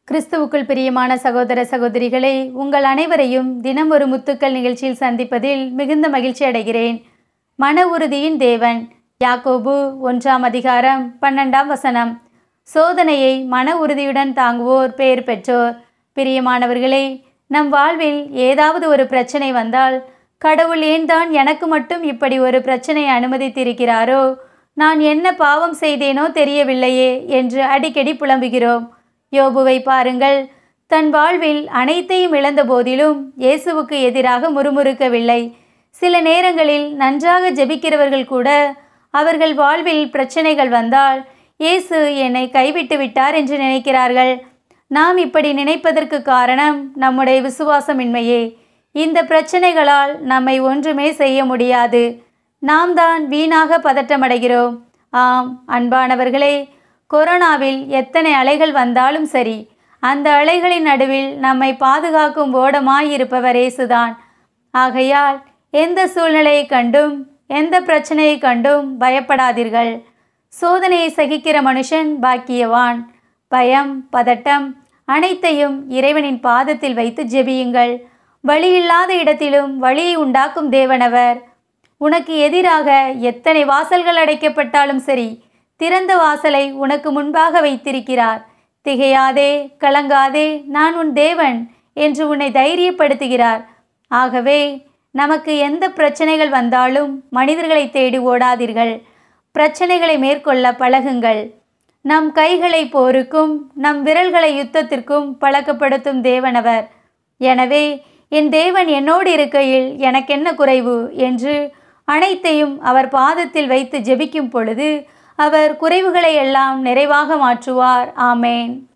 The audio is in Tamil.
கிறிஸ்துவுக்குள் பிரியமான சகோதர சகோதரிகளே உங்கள் அனைவரையும் தினம் ஒரு முத்துக்கள் நிகழ்ச்சியில் சந்திப்பதில் மிகுந்த மகிழ்ச்சி அடைகிறேன் மன உறுதியின் தேவன் யாக்கோபு ஒன்றாம் அதிகாரம் பன்னெண்டாம் வசனம் சோதனையை மன உறுதியுடன் தாங்குவோர் பெயர் பெற்றோர் பிரியமானவர்களே நம் வாழ்வில் ஏதாவது ஒரு பிரச்சனை வந்தால் கடவுள் ஏன்தான் எனக்கு மட்டும் இப்படி ஒரு பிரச்சனையை அனுமதித்திருக்கிறாரோ நான் என்ன பாவம் செய்தேனோ தெரியவில்லையே என்று அடிக்கடி புலம்புகிறோம் யோபுவை பாருங்கள் தன் வாழ்வில் அனைத்தையும் இழந்த போதிலும் இயேசுவுக்கு எதிராக முறுமுறுக்கவில்லை சில நேரங்களில் நன்றாக ஜெபிக்கிறவர்கள் கூட அவர்கள் வாழ்வில் பிரச்சனைகள் வந்தால் இயேசு என்னை கைவிட்டு விட்டார் என்று நினைக்கிறார்கள் நாம் இப்படி நினைப்பதற்கு காரணம் நம்முடைய விசுவாசமின்மையே இந்த பிரச்சனைகளால் நம்மை ஒன்றுமே செய்ய முடியாது நாம் தான் வீணாக பதட்டமடைகிறோம் ஆம் அன்பானவர்களே கொரோனாவில் எத்தனை அலைகள் வந்தாலும் சரி அந்த அலைகளின் நடுவில் நம்மை பாதுகாக்கும் ஓடமாயிருப்பவர் இயேசுதான் ஆகையால் எந்த சூழ்நிலையை கண்டும் எந்த பிரச்சனையை கண்டும் பயப்படாதீர்கள் சோதனையை சகிக்கிற மனுஷன் பாக்கியவான் பயம் பதட்டம் அனைத்தையும் இறைவனின் பாதத்தில் வைத்து ஜெபியுங்கள் வழியில்லாத இடத்திலும் வழியை உண்டாக்கும் தேவனவர் உனக்கு எதிராக எத்தனை வாசல்கள் அடைக்கப்பட்டாலும் சரி திறந்த வாசலை உனக்கு முன்பாக வைத்திருக்கிறார் திகையாதே கலங்காதே நான் உன் தேவன் என்று உன்னை தைரியப்படுத்துகிறார் ஆகவே நமக்கு எந்த பிரச்சனைகள் வந்தாலும் மனிதர்களை தேடி ஓடாதீர்கள் பிரச்சனைகளை மேற்கொள்ள பழகுங்கள் நம் கைகளை போருக்கும் நம் விரல்களை யுத்தத்திற்கும் பழக்கப்படுத்தும் தேவனவர் எனவே என் தேவன் என்னோடு இருக்கையில் எனக்கென்ன குறைவு என்று அனைத்தையும் அவர் பாதத்தில் வைத்து ஜெபிக்கும் பொழுது அவர் குறைவுகளை எல்லாம் நிறைவாக மாற்றுவார் ஆமேன்